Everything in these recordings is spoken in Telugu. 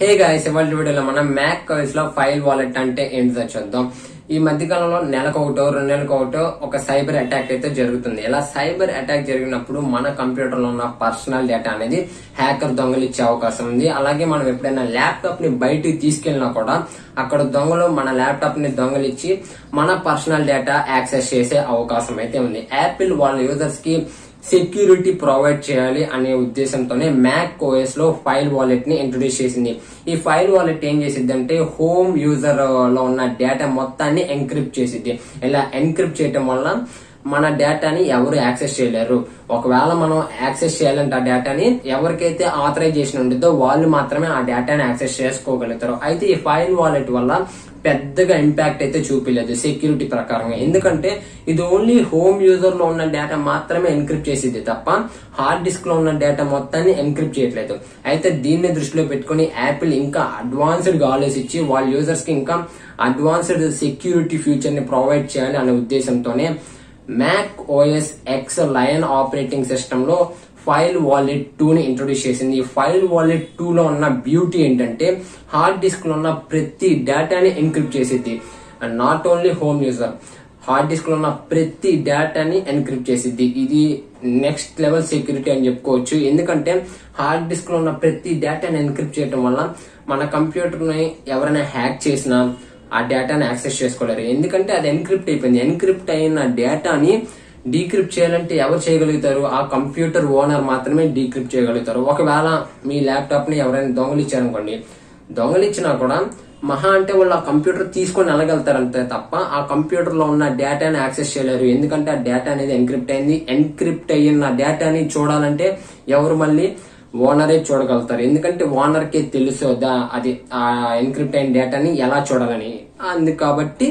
హే గాయస్ ఇవాళ వీడియోలో మనం మ్యాక్ కాయిస్ లో ఫైల్ వాలెట్ అంటే ఏంటిదో చూద్దాం ఈ మధ్య కాలంలో నెలకు ఒకటో రెండు నెలలకు ఒకటో ఒక సైబర్ అటాక్ అయితే జరుగుతుంది ఇలా సైబర్ అటాక్ జరిగినప్పుడు మన కంప్యూటర్ లో ఉన్న పర్సనల్ డేటా అనేది హ్యాకర్ దొంగలు ఇచ్చే అవకాశం ఉంది అలాగే మనం ఎప్పుడైనా ల్యాప్టాప్ ని బయటికి తీసుకెళ్ళినా కూడా అక్కడ దొంగలు మన ల్యాప్టాప్ ని దొంగలిచ్చి మన పర్సనల్ డేటా యాక్సెస్ చేసే అవకాశం అయితే ఉంది యాపిల్ వాళ్ళ యూజర్స్ కి సెక్యూరిటీ ప్రొవైడ్ చేయాలి అనే ఉద్దేశంతోనే మ్యాక్ ఓఎస్ లో ఫైల్ వాలెట్ ని ఇంట్రొడ్యూస్ చేసింది ఈ ఫైల్ వాలెట్ ఏం చేసిద్ది అంటే హోమ్ యూజర్ లో ఉన్న డేటా మొత్తాన్ని ఎన్క్రిప్ట్ చేసిద్ది ఇలా ఎన్క్రిప్ట్ చేయటం వల్ల మన డేటాని ఎవరు యాక్సెస్ చేయలేరు ఒకవేళ మనం యాక్సెస్ చేయాలంటే ఆ డేటాని ఎవరికైతే ఆథరైజేషన్ ఉంటుందో వాళ్ళు మాత్రమే ఆ డేటాని యాక్సెస్ చేసుకోగలుగుతారు అయితే ఈ ఫైల్ వాలెట్ వల్ల పెద్దగా ఇంపాక్ట్ అయితే చూపించలేదు సెక్యూరిటీ ప్రకారంగా ఎందుకంటే ఇది ఓన్లీ హోమ్ యూజర్ లో ఉన్న డేటా మాత్రమే ఎన్క్రిప్ట్ చేసింది తప్ప హార్డ్ డిస్క్ లో ఉన్న డేటా మొత్తాన్ని ఎన్క్రిప్ట్ చేయట్లేదు అయితే దీన్ని దృష్టిలో పెట్టుకుని యాపిల్ ఇంకా అడ్వాన్స్డ్ గా ఆలోచించి వాళ్ళ యూజర్స్ కి ఇంకా అడ్వాన్స్డ్ సెక్యూరిటీ ఫ్యూచర్ ని ప్రొవైడ్ చేయాలి అనే ఉద్దేశంతోనే Mac OS X Lion operating system లో ఫైల్ వాలెట్ టూ ని ఇంట్రొడ్యూస్ చేసింది ఈ ఫైల్ వాలెట్ టూ లో ఉన్న బ్యూటీ ఏంటంటే హార్డ్ డిస్క్ లో ఉన్న ప్రతి డేటాని ఎన్క్రిప్ట్ చేసిద్ది and not only home user hard disk లో ఉన్న ప్రతి డేటాని ఎన్క్రిప్ట్ చేసిద్ది ఇది నెక్స్ట్ లెవెల్ సెక్యూరిటీ అని చెప్పుకోవచ్చు ఎందుకంటే హార్డ్ డిస్క్ లో ఉన్న ప్రతి డేటాని ఎన్క్రిప్ట్ చేయడం వల్ల మన కంప్యూటర్ ని ఎవరైనా హ్యాక్ చేసినా ఆ డేటాని యాక్సెస్ చేసుకోలేరు ఎందుకంటే అది ఎన్క్రిప్ట్ అయిపోయింది ఎన్క్రిప్ట్ అయిన డేటాని డీక్రిప్ట్ చేయాలంటే ఎవరు చేయగలుగుతారు ఆ కంప్యూటర్ ఓనర్ మాత్రమే డీక్రిప్ట్ చేయగలుగుతారు ఒకవేళ మీ ల్యాప్టాప్ ని ఎవరైనా దొంగలు ఇచ్చారనుకోండి దొంగలు ఇచ్చినా కూడా మహా అంటే వాళ్ళు ఆ కంప్యూటర్ తీసుకొని వెళ్ళగలుగుతారంతే తప్ప ఆ కంప్యూటర్ లో ఉన్న డేటాని యాక్సెస్ చేయలేరు ఎందుకంటే ఆ డేటా అనేది ఎన్క్రిప్ట్ అయింది ఎన్క్రిప్ట్ అయిన డేటాని చూడాలంటే ఎవరు మళ్ళీ ఓనరే చూడగలుగుతారు ఎందుకంటే ఓనర్ కి తెలుసు దా- అది ఆ ఎన్క్రిప్ట్ అయిన డేటాని ఎలా చూడాలని అందుకు కాబట్టి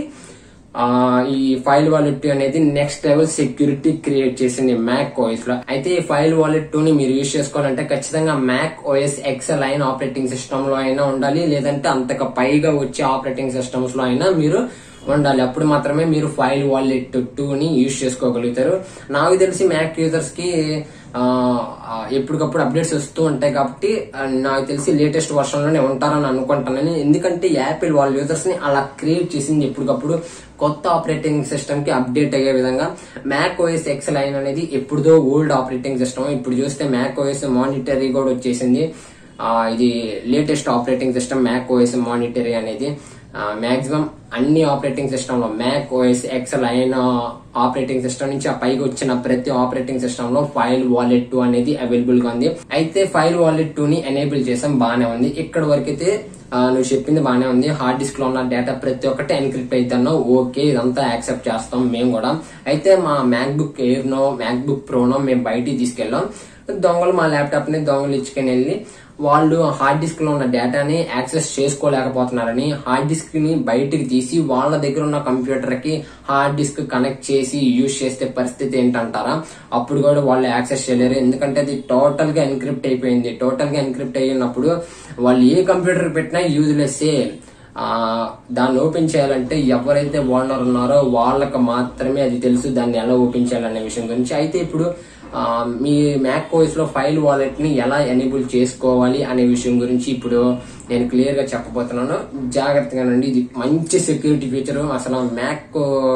ఆ ఈ ఫైల్ వాలెట్ అనేది నెక్స్ట్ లెవెల్ సెక్యూరిటీ క్రియేట్ చేసింది మ్యాక్ ఓఎస్ లో అయితే ఈ ఫైల్ వాలెట్ టూ ని మీరు యూజ్ చేసుకోవాలంటే ఖచ్చితంగా Mac OS X Lion operating system లో అయినా ఉండాలి లేదంటే అంతకు పైగా వచ్చే ఆపరేటింగ్ సిస్టమ్స్ లో అయినా మీరు ఉండాలి అప్పుడు మాత్రమే మీరు ఫైల్ వాలెట్ టూ ని యూజ్ చేసుకోగలుగుతారు నాకు తెలిసి మ్యాక్ యూజర్స్ కి ఆ, ఆ, ఎప్పటికప్పుడు అప్డేట్స్ వస్తూ ఉంటాయి కాబట్టి ఆ, నాకు తెలిసి లేటెస్ట్ వర్షన్ లోనే ఉంటారని అనుకుంటానని ఎందుకంటే యాపిల్ వాళ్ళ యూజర్స్ ని అలా క్రియేట్ చేసింది ఎప్పటికప్పుడు కొత్త ఆపరేటింగ్ సిస్టమ్ కి అప్డేట్ అయ్యే విధంగా మ్యాక్ ఓఎస్ ఎక్స్ లైన్ అనేది ఎప్పుడుదో ఓల్డ్ ఆపరేటింగ్ సిస్టమ్ ఇప్పుడు చూస్తే మ్యాక్ ఓఎస్ మానిటరీ కూడా వచ్చేసింది ఆ, ఇది latest operating system Mac OS Monterey అనేది మాక్సిమం అన్ని ఆపరేటింగ్ సిస్టమ్ లో మ్యాక్ ఓఎస్ ఎక్సెల్ అయిన ఆపరేటింగ్ సిస్టమ్ నుంచి ఆ పైకి వచ్చిన ప్రతి ఆపరేటింగ్ సిస్టమ్ లో ఫైల్ వాలెట్ టూ అనేది అవైలబుల్ గా ఉంది అయితే ఫైల్ వాలెట్ టూ ని ఎనేబుల్ చేసాం బానే ఉంది ఇక్కడ వరకైతే ఆ, నువ్వు చెప్పింది బానే ఉంది హార్డ్ డిస్క్ లో ఉన్న డేటా ప్రతి ఒక్కటి ఎన్క్రిప్ట్ అయితేనో ఓకే ఇదంతా యాక్సెప్ట్ చేస్తాం మేము కూడా అయితే మా మ్యాక్ బుక్ ఎయిర్ నో మ్యాక్ బుక్ ప్రోనో మేము బయటికి తీసుకెళ్ళాం దొంగలు మా ల్యాప్టాప్ ని దొంగలు ఇచ్చుకుని వెళ్ళి వాళ్ళు హార్డ్ డిస్క్ లో ఉన్న డేటాని యాక్సెస్ చేసుకోలేకపోతున్నారని హార్డ్ డిస్క్ ని బయటికి తీసి వాళ్ళ దగ్గర ఉన్న కంప్యూటర్ కి హార్డ్ డిస్క్ కనెక్ట్ చేసి యూజ్ చేస్తే పరిస్థితి ఏంటంటారా అప్పుడు కూడా వాళ్ళు యాక్సెస్ చేయలేరు ఎందుకంటే అది టోటల్ గా ఎన్క్రిప్ట్ అయిపోయింది టోటల్ గా ఎన్క్రిప్ట్ అయినప్పుడు వాళ్ళు ఏ కంప్యూటర్ పెట్టినా యూజ్లెస్సే ఆ దాన్ని ఓపెన్ చేయాలంటే ఎవరైతే ఓనర్ ఉన్నారో వాళ్ళకి మాత్రమే అది తెలుసు దాన్ని ఎలా ఓపెన్ చేయాలనే విషయం గురించి అయితే ఇప్పుడు ఆ, మీ మ్యాక్ ఓఎస్ లో ఫైల్ వాలెట్ ని ఎలా ఎనేబుల్ చేసుకోవాలి అనే విషయం గురించి ఇప్పుడు నేను క్లియర్ గా చెప్పబోతున్నాను జాగ్రత్తగా నుండి ఇది మంచి సెక్యూరిటీ ఫీచర్ అసలు మ్యాక్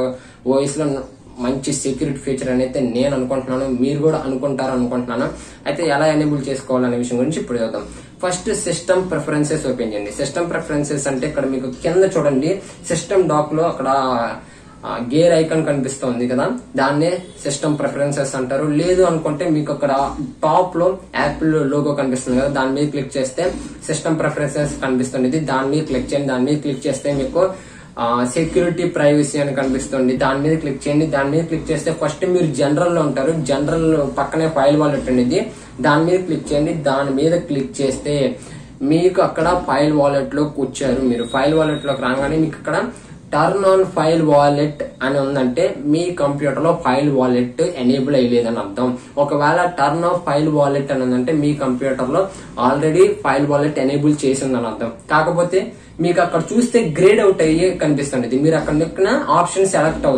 ఓఎస్ లో మంచి సెక్యూరిటీ ఫీచర్ అని అయితే నేను అనుకుంటున్నాను మీరు కూడా అనుకుంటారు అనుకుంటున్నాను అయితే ఎలా ఎనేబుల్ చేసుకోవాలనే విషయం గురించి ఇప్పుడు చూద్దాం ఫస్ట్ సిస్టమ్ ప్రిఫరెన్సెస్ ఓపెన్ చేయండి సిస్టమ్ ప్రిఫరెన్సెస్ అంటే ఇక్కడ మీకు కింద చూడండి సిస్టమ్ డాక్ లో అక్కడ గేర్ ఐకాన్ కనిపిస్తుంది కదా దాన్నే సిస్టమ్ ప్రిఫరెన్సెస్ అంటారు లేదు అనుకుంటే మీకు అక్కడ టాప్ లో యాపిల్ లోగో కనిపిస్తుంది కదా దాని మీద క్లిక్ చేస్తే సిస్టమ్ ప్రిఫరెన్సెస్ కనిపిస్తుంది దాని మీద క్లిక్ చేయండి దాని మీద క్లిక్ చేస్తే మీకు సెక్యూరిటీ ప్రైవసీ అని కనిపిస్తుంది దాని మీద క్లిక్ చేయండి దాని మీద క్లిక్ చేస్తే ఫస్ట్ మీరు జనరల్ లో ఉంటారు జనరల్ పక్కనే ఫైల్ వాలెట్ ఉండేది దాని మీద క్లిక్ చేయండి దాని మీద క్లిక్ చేస్తే మీకు అక్కడ ఫైల్ వాలెట్ లోకి వచ్చారు మీరు ఫైల్ వాలెట్ లోకి రాగానే మీకు అక్కడ టర్న్ ఆన్ ఫైల్ వాలెట్ అని ఉందంటే మీ కంప్యూటర్ లో ఫైల్ వాలెట్ ఎనేబుల్ అయ్యలేదని అర్థం ఒకవేళ టర్న్ ఆఫ్ ఫైల్ వాలెట్ అని ఉందంటే మీ కంప్యూటర్ లో ఆల్రెడీ ఫైల్ వాలెట్ ఎనేబుల్ చేసిందని అర్థం కాకపోతే మీకు అక్కడ చూస్తే గ్రేడ్ అవుట్ అయ్యి కనిపిస్తుంది మీరు అక్కడ నొక్కిన ఆప్షన్ సెలెక్ట్ అవ్వదు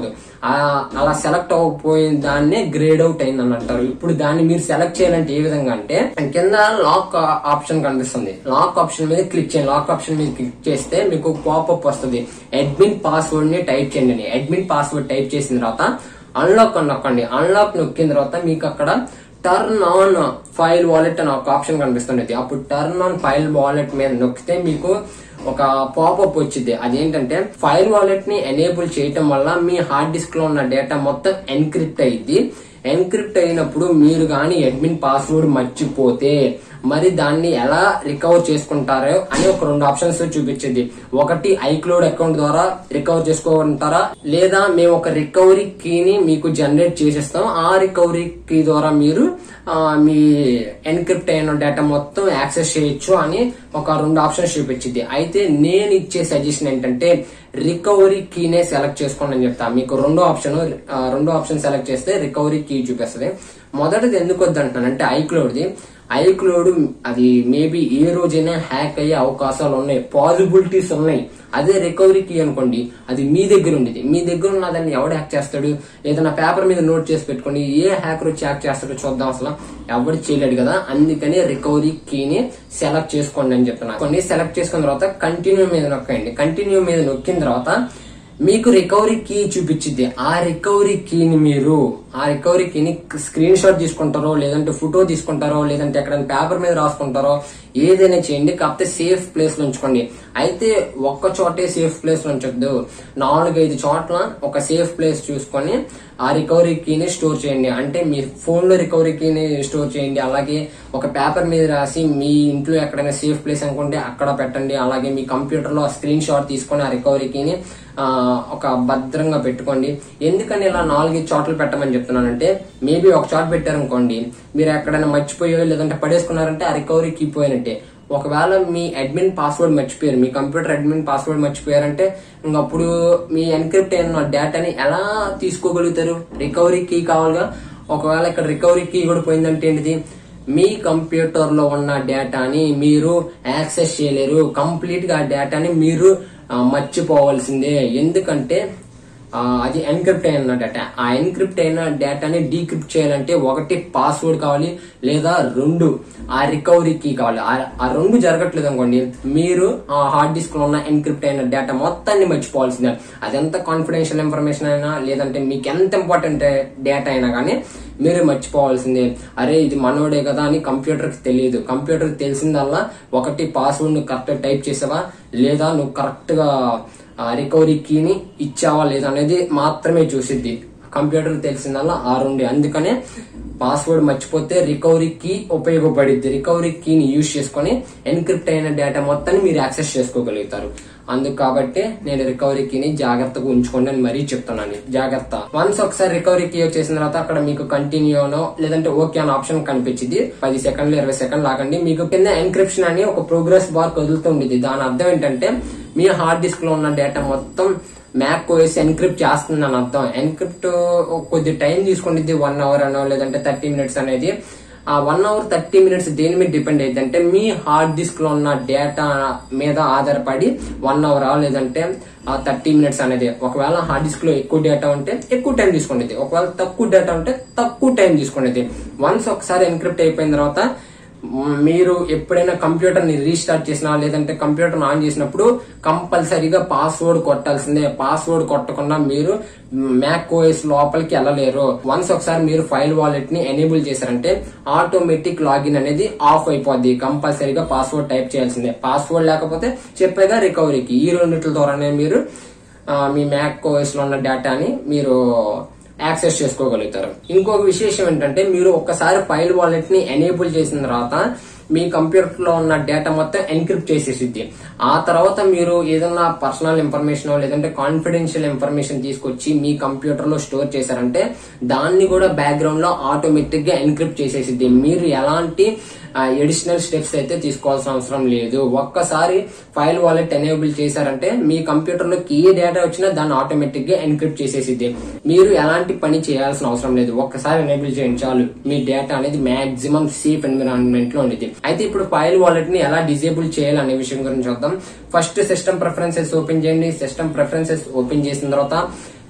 ఆ, అలా సెలెక్ట్ అవ్వకపోయిన దాన్నే గ్రేడ్ అవుట్ అయింది అని అంటారు ఇప్పుడు దాన్ని మీరు సెలెక్ట్ చేయాలంటే ఏ విధంగా అంటే కింద లాక్ ఆప్షన్ కనిపిస్తుంది లాక్ ఆప్షన్ మీద క్లిక్ చేయండి లాక్ ఆప్షన్ మీద క్లిక్ చేస్తే మీకు పాపప్ వస్తుంది అడ్మిన్ పాస్వర్డ్ ని టైప్ చేయండి అడ్మిన్ పాస్వర్డ్ టైప్ చేసిన తర్వాత అన్లాక్ అని నొక్కండి అన్లాక్ నొక్కిన తర్వాత మీకు అక్కడ టర్న్ ఆన్ ఫైల్ వాలెట్ అని ఒక ఆప్షన్ కనిపిస్తుంది అప్పుడు టర్న్ ఆన్ ఫైల్ వాలెట్ మీద నొక్కితే మీకు ఒక పాపప్ వచ్చింది అదేంటంటే ఫైల్ వాలెట్ ని ఎనేబుల్ చేయటం వల్ల మీ హార్డ్ డిస్క్ లో ఉన్న డేటా మొత్తం ఎన్క్రిప్ట్ అయ్యింది ఎన్క్రిప్ట్ అయినప్పుడు మీరు గాని అడ్మిన్ పాస్వర్డ్ మర్చిపోతే మరి దాన్ని ఎలా రికవర్ చేసుకుంటారో అని ఒక రెండు ఆప్షన్స్ చూపించింది ఒకటి ఐక్లౌడ్ అకౌంట్ ద్వారా రికవర్ చేసుకుంటారా లేదా మేము ఒక రికవరీ కీని మీకు జనరేట్ చేసేస్తాం ఆ రికవరీ కీ ద్వారా మీరు ఆ, మీ ఎన్క్రిప్ట్ అయిన డేటా మొత్తం యాక్సెస్ చేయొచ్చు అని ఒక రెండు ఆప్షన్స్ చూపించింది అయితే నేను ఇచ్చే సజెషన్ ఏంటంటే రికవరీ కీనే సెలెక్ట్ చేసుకోండి అని చెప్తా మీకు రెండో ఆప్షన్ ఆ, రెండో ఆప్షన్ సెలెక్ట్ చేస్తే రికవరీ కీ చూపిస్తుంది మొదటిది ఎందుకు వద్దంటున్నాను అంటే ఐక్లౌడ్ది ఐక్లౌడ్ అది మేబీ ఏ రోజైనా హ్యాక్ అయ్యే అవకాశాలు ఉన్నాయి పాసిబిలిటీస్ ఉన్నాయి అదే రికవరీ కీ అనుకోండి అది మీ దగ్గర ఉండేది మీ దగ్గర ఉన్న దాన్ని ఎవడు హ్యాక్ చేస్తాడు ఏదైనా పేపర్ మీద నోట్ చేసి పెట్టుకోండి ఏ హ్యాకర్ వచ్చి హ్యాక్ చేస్తాడో చూద్దాం అసలు ఎవడు చేయలేడు కదా అందుకని రికవరీ కీని సెలెక్ట్ చేసుకోండి అని చెప్తున్నా కొన్ని సెలెక్ట్ చేసుకున్న తర్వాత కంటిన్యూ మీద నొక్కండి కంటిన్యూ మీద నొక్కిన తర్వాత మీకు రికవరీ కీ చూపించింది ఆ రికవరీ కీని మీరు ఆ రికవరీ కీని స్క్రీన్ షాట్ తీసుకుంటారో లేదంటే ఫోటో తీసుకుంటారో లేదంటే ఎక్కడైనా పేపర్ మీద రాసుకుంటారో ఏదైనా చేయండి కాకపోతే సేఫ్ ప్లేస్ లో ఉంచుకోండి అయితే ఒక్క చోటే సేఫ్ ప్లేస్ లో ఉంచొద్దు నాలుగైదు చోట్ల ఒక సేఫ్ ప్లేస్ చూసుకొని ఆ రికవరీ కీని స్టోర్ చేయండి అంటే మీ ఫోన్ లో రికవరీ కీని స్టోర్ చేయండి అలాగే ఒక పేపర్ మీద రాసి మీ ఇంట్లో ఎక్కడైనా సేఫ్ ప్లేస్ అనుకుంటే అక్కడ పెట్టండి అలాగే మీ కంప్యూటర్ లో స్క్రీన్ షాట్ తీసుకొని ఆ రికవరీ కీని ఆ, ఒక భద్రంగా పెట్టుకోండి ఎందుకని ఇలా నాలుగైదు చోట్ల పెట్టమని చెప్తున్నానంటే మేబీ ఒక చోట పెట్టారనుకోండి మీరు ఎక్కడైనా మర్చిపోయో లేదంటే పడేసుకున్నారంటే ఆ రికవరీ కీ పోయినట్టే ఒకవేళ మీ అడ్మిన్ పాస్వర్డ్ మర్చిపోయారు మీ కంప్యూటర్ అడ్మిన్ పాస్వర్డ్ మర్చిపోయారంటే ఇంకప్పుడు మీ ఎన్క్రిప్ట్ అయిన డేటాని ఎలా తీసుకోగలుగుతారు రికవరీ కీ కావాలిగా ఒకవేళ ఇక్కడ రికవరీ కీ కూడా పోయిందంటే ఏంటిది మీ కంప్యూటర్ లో ఉన్న డేటాని మీరు యాక్సెస్ చేయలేరు కంప్లీట్ గా ఆ డేటాని మీరు ఆ, మర్చిపోవాల్సిందే ఎందుకంటే ఆ, అది ఎన్క్రిప్ట్ అయిన డేటా ఆ ఎన్క్రిప్ట్ అయిన డేటాని డీక్రిప్ట్ చేయాలంటే ఒకటి పాస్వర్డ్ కావాలి లేదా రెండు ఆ రికవరీ కీ కావాలి ఆ- ఆ రెండు జరగట్లేదు అనుకోండి మీరు ఆ హార్డ్ డిస్క్ లో ఉన్న ఎన్క్రిప్ట్ అయిన డేటా మొత్తాన్ని మర్చిపోవాల్సిందే అదెంత కాన్ఫిడెన్షియల్ ఇన్ఫర్మేషన్ అయినా లేదంటే మీకు ఎంత ఇంపార్టెంట్ డేటా అయినా కానీ మీరు మర్చిపోవాల్సిందే అరే ఇది మనోడే కదా అని కంప్యూటర్ కి తెలియదు కంప్యూటర్ కి తెలిసిందల్లా ఒకటి పాస్వర్డ్ నువ్వు కరెక్ట్ టైప్ చేసావా లేదా నువ్వు కరెక్ట్ గా రికవరీ కీని ఇచ్చావా లేదా అనేది మాత్రమే చూసిద్ది కంప్యూటర్ తెలిసిందల్లా ఆ రెండు అందుకనే పాస్వర్డ్ మర్చిపోతే రికవరీ కీ ఉపయోగపడిద్ది రికవరీ కీని యూజ్ చేసుకొని ఎన్క్రిప్ట్ అయిన డేటా మొత్తాన్ని మీరు యాక్సెస్ చేసుకోగలుగుతారు అందుకు కాబట్టి నేను రికవరీ కీని జాగ్రత్తగా ఉంచుకోండి అని మరీ చెప్తున్నాను జాగ్రత్త వన్స్ ఒకసారి రికవరీ కీ వచ్చేసిన తర్వాత అక్కడ మీకు కంటిన్యూనో లేదంటే ఓకే అనే ఆప్షన్ కనిపించింది పది సెకండ్లు ఇరవై సెకండ్లు ఆగండి మీకు కింద ఎన్క్రిప్షన్ అని ఒక ప్రోగ్రెస్ బార్ కదులుతుండేది దాని అర్థం ఏంటంటే మీ హార్డ్ డిస్క్ లో ఉన్న డేటా మొత్తం మ్యాక్ వేసి ఎన్క్రిప్ట్ చేస్తుంది అని అర్థం ఎన్క్రిప్ట్ కొద్ది టైం తీసుకుంటుంది వన్ అవర్ అనో లేదంటే థర్టీ మినిట్స్ అనేది ఆ వన్ అవర్ థర్టీ మినిట్స్ దేని మీద డిపెండ్ అయ్యింది అంటే మీ హార్డ్ డిస్క్ లో ఉన్న డేటా మీద ఆధారపడి వన్ అవర్ లేదంటే థర్టీ మినిట్స్ అనేది ఒకవేళ హార్డ్ డిస్క్ లో ఎక్కువ డేటా ఉంటే ఎక్కువ టైం తీసుకుంటుంది ఒకవేళ తక్కువ డేటా ఉంటే తక్కువ టైం తీసుకుంటుంది వన్స్ ఒకసారి ఎన్క్రిప్ట్ అయిపోయిన తర్వాత మ్, మీరు ఎప్పుడైనా కంప్యూటర్ ని రీస్టార్ట్ చేసినా లేదంటే కంప్యూటర్ ఆన్ చేసినప్పుడు కంపల్సరీగా పాస్వర్డ్ కొట్టాల్సిందే పాస్వర్డ్ కొట్టకుండా మీరు మ్యాక్ ఓఎస్ లోపలికి వెళ్ళలేరు వన్స్ ఒకసారి మీరు ఫైల్ వాలెట్ ని ఎనేబుల్ చేశారంటే ఆటోమేటిక్ లాగిన్ అనేది ఆఫ్ అయిపోద్ది కంపల్సరీగా పాస్వర్డ్ టైప్ చేయాల్సిందే పాస్వర్డ్ లేకపోతే చెప్పేగా రికవరీకి ఈ రెండిట్ల ద్వారానే మీరు ఆ, మీ మ్యాక్ ఓఎస్ లో ఉన్న డేటాని మీరు యాక్సెస్ చేసుకోగలుగుతారు ఇంకొక విశేషం ఏంటంటే మీరు ఒక్కసారి ఫైల్ వాలెట్ ని ఎనేబుల్ చేసిన తర్వాత మీ కంప్యూటర్ లో ఉన్న డేటా మొత్తం ఎన్క్రిప్ట్ చేసేసిద్ది ఆ తర్వాత మీరు ఏదన్నా పర్సనల్ ఇన్ఫర్మేషన్ లేదంటే కాన్ఫిడెన్షియల్ ఇన్ఫర్మేషన్ తీసుకొచ్చి మీ కంప్యూటర్ లో స్టోర్ చేశారంటే దాన్ని కూడా బ్యాక్గ్రౌండ్ లో ఆటోమేటిక్ గా ఎన్క్రిప్ట్ చేసేసిద్ది మీరు ఎలాంటి ఎడిషనల్ స్టెప్స్ అయితే తీసుకోవాల్సిన అవసరం లేదు ఒక్కసారి ఫైల్ వాలెట్ ఎనేబుల్ చేశారంటే మీ కంప్యూటర్ లోకి ఏ డేటా వచ్చినా దాన్ని ఆటోమేటిక్ గా ఎన్క్రిప్ట్ చేసేసిద్ది మీరు ఎలాంటి పని చేయాల్సిన అవసరం లేదు ఒక్కసారి ఎనేబుల్ చేయండి చాలు మీ డేటా అనేది మాక్సిమం సేఫ్ ఎన్విరాన్మెంట్ లో ఉండేది అయితే ఇప్పుడు ఫైల్ వాలెట్ ని ఎలా డిజేబుల్ చేయాలి అనే విషయం గురించి చూద్దాం ఫస్ట్ సిస్టమ్ ప్రిఫరెన్సెస్ ఓపెన్ చేయండి సిస్టమ్ ప్రిఫరెన్సెస్ ఓపెన్ చేసిన తర్వాత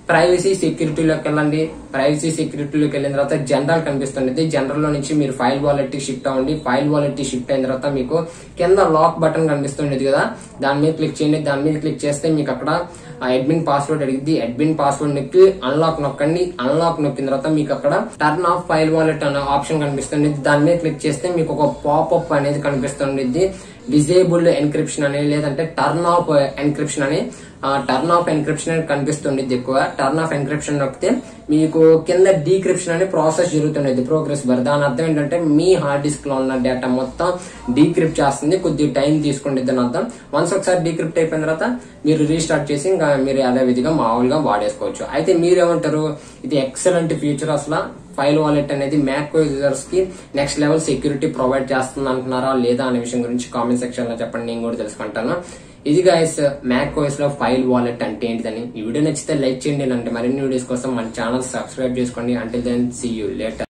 ప్రైవసీ సెక్యూరిటీలోకి వెళ్ళండి ప్రైవసీ సెక్యూరిటీలోకి వెళ్ళిన తర్వాత జనరల్ కనిపిస్తుంది జనరల్ లో నుంచి మీరు ఫైల్ వాలెట్ కి షిఫ్ట్ అవ్వండి ఫైల్ వాలెట్ కి షిఫ్ట్ అయిన తర్వాత మీకు కింద లాక్ బటన్ కనిపిస్తుండేది కదా దాని మీద క్లిక్ చేయండి దాని మీద క్లిక్ చేస్తే మీకు అక్కడ అడ్మిన్ పాస్వర్డ్ అడిగింది అడ్మిన్ పాస్వర్డ్ నొక్కి అన్లాక్ నొక్కండి అన్లాక్ నొక్కిన తర్వాత మీకు అక్కడ టర్న్ ఆఫ్ ఫైల్ వాలెట్ అనే ఆప్షన్ కనిపిస్తుంది దాని మీద క్లిక్ చేస్తే మీకు ఒక పాపప్ అనేది కనిపిస్తుంది డిజేబుల్డ్ ఎన్క్రిప్షన్ అని లేదంటే టర్న్ ఆఫ్ ఎన్క్రిప్షన్ అని టర్న్ ఆఫ్ ఎన్క్రిప్షన్ అని కనిపిస్తుండేది ఎక్కువ టర్న్ ఆఫ్ ఎన్క్రిప్షన్ నొక్కితే మీకు కింద డీక్రిప్షన్ అనే ప్రాసెస్ జరుగుతుండేది ప్రోగ్రెస్ బార్ దాని అర్థం ఏంటంటే మీ హార్డ్ డిస్క్ లో ఉన్న డేటా మొత్తం డీక్రిప్ట్ చేస్తుంది కొద్ది టైం తీసుకుంటుంది దాని అర్థం వన్స్ ఒకసారి డీక్రిప్ట్ అయిపోయిన తర్వాత మీరు రీస్టార్ట్ చేసి ఇంకా మీరు అదే విధిగా మామూలుగా వాడేసుకోవచ్చు అయితే మీరేమంటారు ఇది ఎక్సలెంట్ ఫీచర్ అసలు ఫైల్ వాలెట్ అనేది మ్యాక్ యూజర్స్ కి నెక్స్ట్ లెవెల్ సెక్యూరిటీ ప్రొవైడ్ చేస్తుంది అంటున్నారా లేదా అనే విషయం గురించి కామెంట్ సెక్షన్ లో చెప్పండి నేను కూడా తెలుసుకుంటాను ఇది గైస్ మ్యాక్ ఓఎస్ లో ఫైల్ వాలెట్ అంటే ఏంటిదని ఈ వీడియో నచ్చితే లైక్ చేయండి ఇలాంటి మరిన్ని వీడియోస్ కోసం మన ఛానల్ సబ్స్క్రైబ్ చేసుకోండి until then see you later